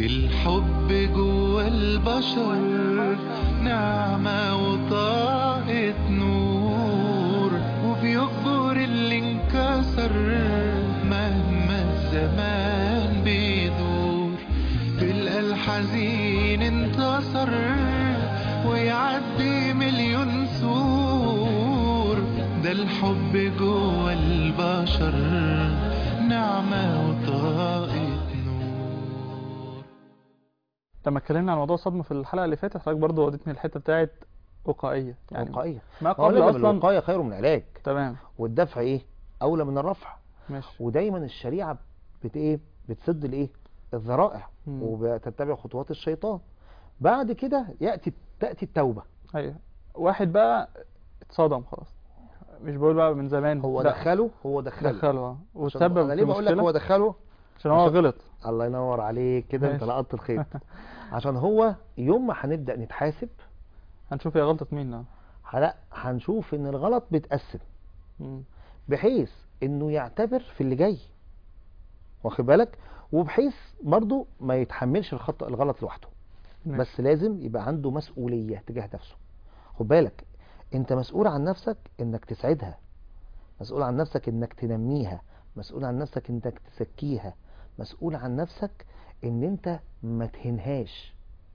الحب جوا البشر نعمة وطاقة نور وبيكبر اللي انكسر مهما الزمان بيدور تلقى الحزين انتصر ويعدي مليون سور ده الحب جوا البشر نعمة وطاقة نور لما اتكلمنا عن موضوع الصدمة في الحلقة اللي فاتت حضرتك برضه وديتني الحتة بتاعت وقائية يعني وقائية ما ما هو قبل لازم أصلا الوقاية خير من العلاج تمام والدفع ايه اولى من الرفع ماشي ودايما الشريعة بت ايه بتسد الايه الذرائع مم. وبتتبع خطوات الشيطان بعد كده يأتي تأتي التوبة ايوه واحد بقى اتصدم خلاص مش بقول بقى من زمان هو لا، دخله هو دخله دخله اه عشان- وتسبب انا ليه في بقول لك مشكلة هو دخله عشان هو عشان- غلط الله ينور عليك كده انت ماشي. لقطت الخيط عشان هو يوم ما هنبدأ نتحاسب هنشوف هي غلطة مين اه. لا هنشوف ان الغلط بيتقسم مم. بحيث انه يعتبر في اللي جاي واخد بالك وبحيث برضو ما يتحملش الخطأ الغلط لوحده ماشي. بس لازم يبقى عنده مسؤولية تجاه نفسه خد بالك انت مسؤول عن نفسك انك تسعدها مسؤول عن نفسك انك تنميها مسؤول عن نفسك انك تزكيها مسؤول عن نفسك ان انت ما تهنهاش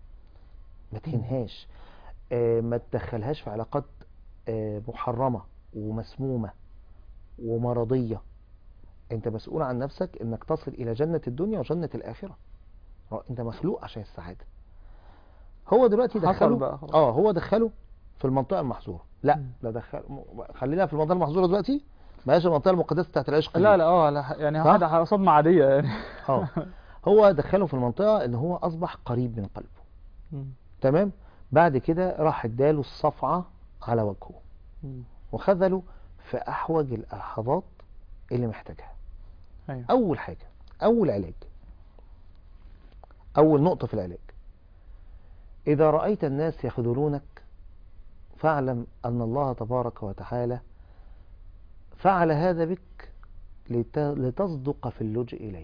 ما تهنهاش آه ما تدخلهاش في علاقات آه محرمة ومسمومة ومرضية انت مسؤول عن نفسك انك تصل الى جنة الدنيا وجنة الاخرة اه، انت مخلوق عشان السعادة هو دلوقتي حصل دخله بقى خلاص. اه هو دخله في المنطقة المحظورة لا مم. لا دخل م- خلينا في المنطقة المحظورة دلوقتي بلاش المنطقة المقدسة بتاعت العشق دي. لا لا اه لا يعني صح؟ حاجة صدمة عادية يعني اه هو دخله في المنطقة اللي هو اصبح قريب من قلبه مم. تمام بعد كده راح اداله الصفعة على وجهه مم. وخذله في احوج اللحظات اللي محتاجها ايوه اول حاجة اول علاج اول نقطة في العلاج اذا رأيت الناس يخذلونك فاعلم ان الله تبارك وتعالى فعل هذا بك لت- لتصدق في اللجوء اليه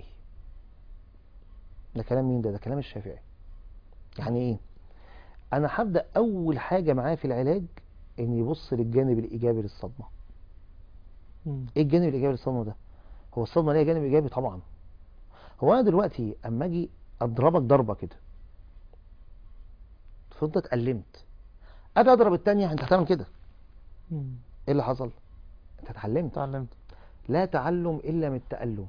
ده كلام مين ده ده كلام الشافعي يعني ايه انا هبدأ اول حاجة معاه في العلاج ان يبص للجانب الايجابي للصدمة مم. ايه الجانب الايجابي للصدمة ده هو الصدمة ليها جانب ايجابي طبعا هو انا دلوقتي اما اجي اضربك ضربة كده فانت اتألمت اجي اضرب التانية انت هتعمل كده مم. ايه اللي حصل انت اتعلمت اتعلمت لا تعلم الا من التألم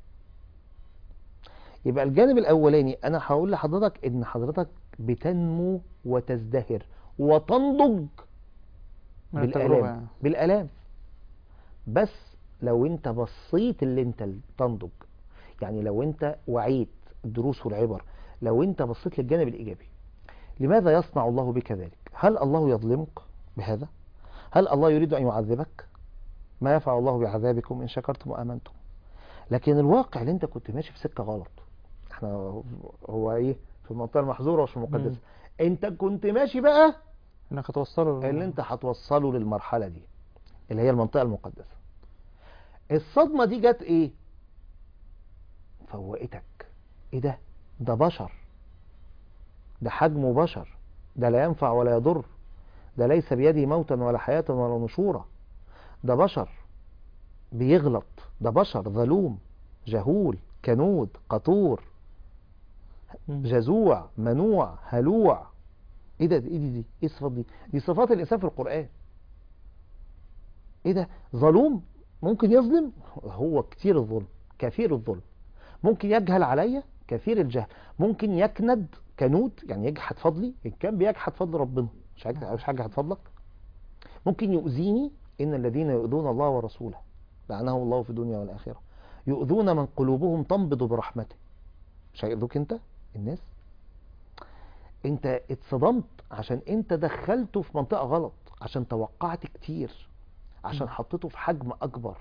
يبقى الجانب الاولاني انا هقول لحضرتك ان حضرتك بتنمو وتزدهر وتنضج من التجربة بالآلام يعني بالآلام بس لو انت بصيت اللي انت تنضج يعني لو انت وعيت الدروس والعبر لو انت بصيت للجانب الإيجابي لماذا يصنع الله بك ذلك هل الله يظلمك بهذا هل الله يريد أن يعذبك ما يفعل الله بعذابكم إن شكرتم وآمنتم لكن الواقع اللي انت كنت ماشي في سكة غلط احنا هو ايه في المنطقة المحظورة ومش المقدسة انت كنت ماشي بقى انك هتوصله اللي انت هتوصله للمرحلة دي اللي هي المنطقة المقدسة الصدمة دي جت ايه فوقتك ايه ده ده بشر ده حجمه بشر ده لا ينفع ولا يضر ده ليس بيده موتا ولا حياة ولا نشورا ده بشر بيغلط ده بشر ظلوم جهول كنود قطور مم. جزوع منوع هلوع ايه ده ايه دي دي ايه الصفات دي دي صفات الانسان في القرآن ايه ده ظلوم ممكن يظلم هو كتير الظلم كثير الظلم ممكن يجهل عليا كثير الجهل ممكن يكند كنود يعني يجحد فضلي ان كان بيجحد فضل ربنا مش حاجه مش حاجه فضلك ممكن يؤذيني ان الذين يؤذون الله ورسوله لعنهم الله في الدنيا والاخره يؤذون من قلوبهم تنبض برحمته مش هيؤذوك انت الناس انت اتصدمت عشان انت دخلته في منطقة غلط عشان توقعت كتير عشان م. حطيته في حجم اكبر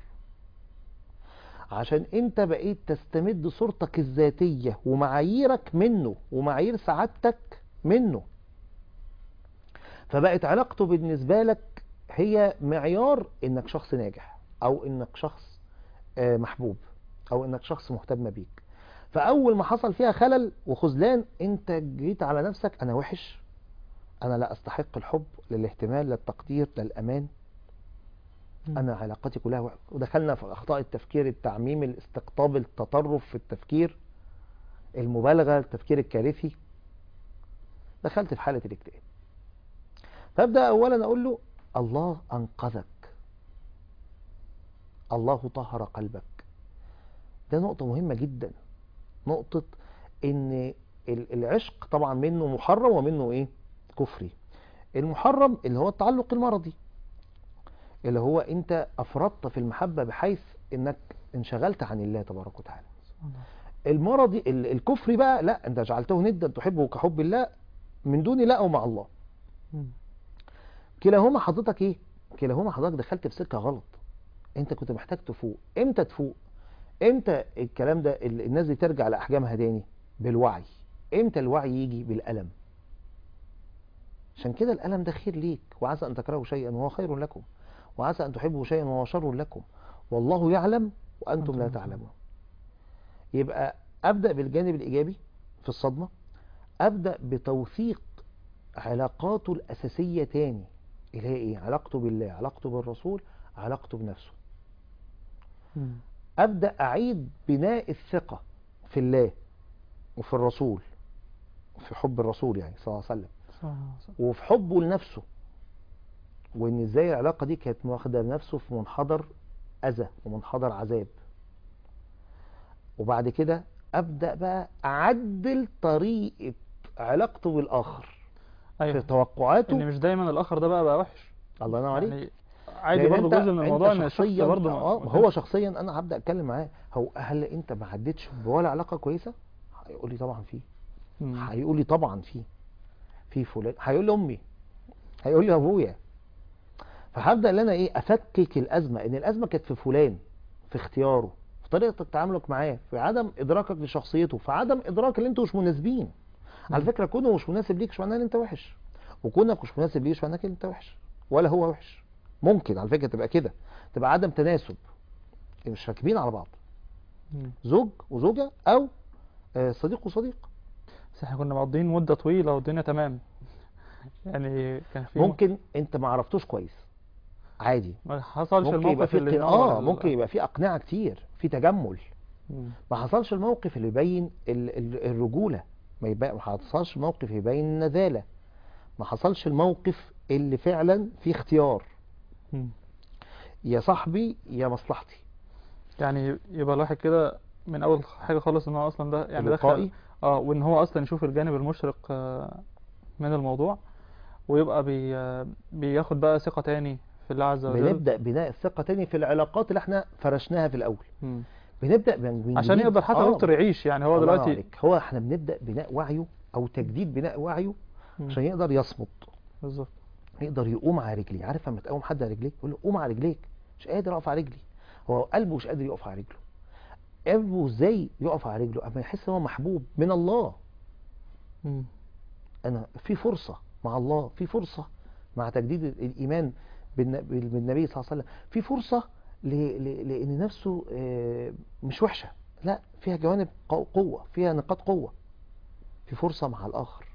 عشان انت بقيت تستمد صورتك الذاتية ومعاييرك منه ومعايير سعادتك منه فبقت علاقته بالنسبة لك هي معيار انك شخص ناجح او انك شخص آه، محبوب او انك شخص مهتم بيك فاول ما حصل فيها خلل وخذلان انت جيت على نفسك انا وحش انا لا استحق الحب لا الاهتمام لا التقدير لا الامان مم. انا علاقاتي كلها وحشة. ودخلنا في اخطاء التفكير التعميم الاستقطاب التطرف في التفكير المبالغه التفكير الكارثي دخلت في حاله الاكتئاب فابدا اولا اقول له الله انقذك الله طهر قلبك ده نقطه مهمه جدا نقطه ان ال- العشق طبعا منه محرم ومنه ايه كفري المحرم اللي هو التعلق المرضي اللي هو انت افرطت في المحبه بحيث انك انشغلت عن الله تبارك وتعالى سبحان الله. المرضي ال- الكفري بقى لا انت جعلته ندا تحبه كحب الله من دون الله او مع الله مم. كلاهما حضرتك ايه كلاهما حضرتك دخلت في سكه غلط انت كنت محتاج تفوق امتى تفوق امتى الكلام ده ال- الناس دي ترجع لاحجامها تاني بالوعي امتى الوعي يجي بالالم عشان كده الالم ده خير ليك وعسى ان تكرهوا شيئا وهو خير لكم وعسى ان تحبوا شيئا وهو شر لكم والله يعلم وانتم لا أنتم لا تعلمون يبقى ابدا بالجانب الايجابي في الصدمه ابدا بتوثيق علاقاته الاساسيه تاني اللي هي ايه علاقته بالله علاقته بالرسول علاقته بنفسه مم. ابدا اعيد بناء الثقه في الله وفي الرسول في حب الرسول يعني صلى الله عليه وسلم صح- صح. وفي حبه لنفسه وان ازاي العلاقه دي كانت واخده نفسه في منحدر اذى ومنحدر عذاب وبعد كده ابدا بقى اعدل طريقه علاقته بالاخر في ايوه توقعاته ان مش دايما الاخر ده بقى بقى وحش الله ينور عليك يعني عادي لأن برضه أنت- جزء من أنت الموضوع ان الشخص شخصيا برضه ما- اه ما هو كانش- شخصيا انا هبدا اتكلم معاه هو هل انت ما عدتش بولا علاقه كويسه هيقول لي طبعا في مم. هيقول لي طبعا في في فلان هيقول لي امي هيقول لي ابويا فهبدا ان انا ايه افكك الازمه ان الازمه كانت في فلان في اختياره في طريقه تعاملك معاه في عدم ادراكك لشخصيته في عدم ادراك ان انتوا مش مناسبين على مم. فكره كونه مش مناسب ليك مش معناه ان انت وحش وكونك مش مناسب ليه مش معناه ان انت وحش ولا هو وحش ممكن على فكره تبقى كده تبقى عدم تناسب مش راكبين على بعض مم. زوج وزوجه او آه، صديق وصديق بس احنا كنا مقضيين مدة طويلة والدنيا تمام يعني كان في ممكن انت ما عرفتوش كويس عادي ما حصلش ممكن يبقى الموقف في اللي اقتنا- ينور اه ال- ممكن يبقى في اقنعه كتير في تجمل مم. ما حصلش الموقف اللي يبين ال- ال- الرجوله ما يبقى- ما حصلش موقف يبين النذاله ما حصلش الموقف اللي فعلا فيه اختيار مم. يا صاحبي يا مصلحتي يعني يبقى الواحد كده من اول حاجة خالص ان هو اصلا ده يعني دخل تلقائي اه وان هو اصلا يشوف الجانب المشرق آه، من الموضوع ويبقى بي آه، بياخد بقى ثقة تاني في الله عز وجل بنبدا بناء الثقه تاني في العلاقات اللي احنا فرشناها في الاول مم. بنبدا من من عشان جديد. يقدر حتى آه، دكتور يعيش يعني هو الله ينور دلوقتي عليك. هو احنا بنبدا بناء وعيه او تجديد بناء وعيه مم. عشان يقدر يصمد بالظبط يقدر يقوم على رجليه عارف لما تقوم حد على رجليه يقول له قوم على رجليك مش قادر اقف على رجلي هو قلبه مش قادر يقف على رجله قلبه ازاي يقف على رجله اما يحس ان هو محبوب من الله مم. انا في فرصه مع الله في فرصه مع تجديد الايمان بالن- بالنبي صلى الله عليه وسلم في فرصه ل- ل- لان نفسه آه، مش وحشه لا فيها جوانب قو- قوه فيها نقاط قوه في فرصه مع الاخر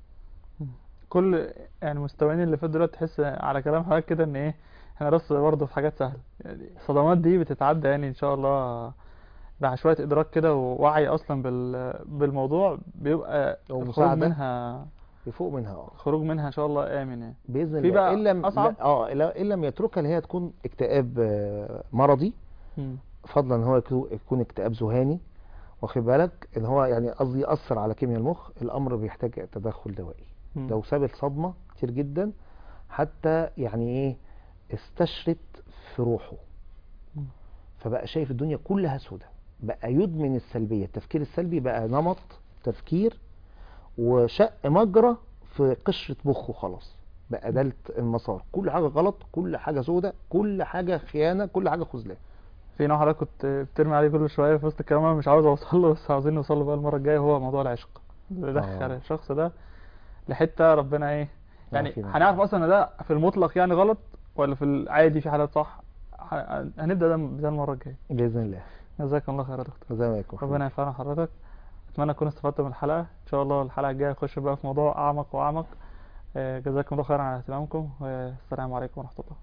كل يعني مستويين اللي فات دلوقتي تحس على كلام حضرتك كده ان ايه احنا بس برضه في حاجات سهلة يعني الصدمات دي بتتعدى يعني ان شاء الله مع شوية ادراك كده ووعي اصلا بال بالموضوع بيبقى الخروج ومساعدة. منها يفوق منها اه الخروج منها ان شاء الله امن يعني باذن في الله بقى ان لم أصعب؟ لا- اه لا- ان لم يتركها اللي هي تكون اكتئاب آه، مرضي مم. فضلا ان هو يكو- يكون اكتئاب ذهاني واخد بالك ان هو يعني قصدي ياثر على كيمياء المخ الامر بيحتاج تدخل دوائي مم. لو سابت صدمه كتير جدا حتى يعني ايه استشرت في روحه مم. فبقى شايف الدنيا كلها سودة بقى يدمن السلبيه التفكير السلبي بقى نمط تفكير وشق مجرى في قشره مخه خلاص بقى ده المسار كل حاجه غلط كل حاجه سودة كل حاجه خيانه كل حاجه خذلان في نوع حضرتك كنت بترمي عليه كل شوية في وسط الكلام انا مش عاوز اوصل له بس عاوزين نوصل له بقى المرة الجاية هو موضوع العشق اللي دخل آه. الشخص ده لحتة ربنا ايه يعني عافينا. هنعرف اصلا ان ده في المطلق يعني غلط ولا في العادي في حالات صح ه- هنبدأ ده ده المرة الجاية باذن الله جزاك الله خير يا دكتور زي ما يكون ربنا ينفعنا حضرتك اتمنى تكونوا استفدتوا من الحلقه ان شاء الله الحلقه الجايه نخش بقى في موضوع اعمق واعمق آه، جزاكم الله خيرا على اهتمامكم والسلام عليكم ورحمه الله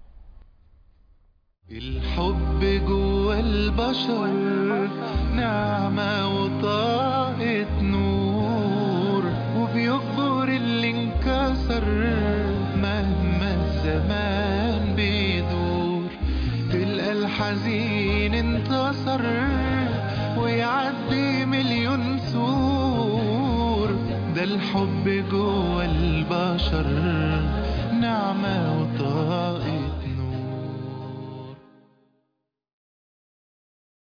الحب جوا البشر نعمة وطاقة نور وبيكبر اللي انكسر مهما الزمان بيدور تلقى الحزين انتصر ويعدي مليون سور ده الحب جوا البشر نعمة وطاقة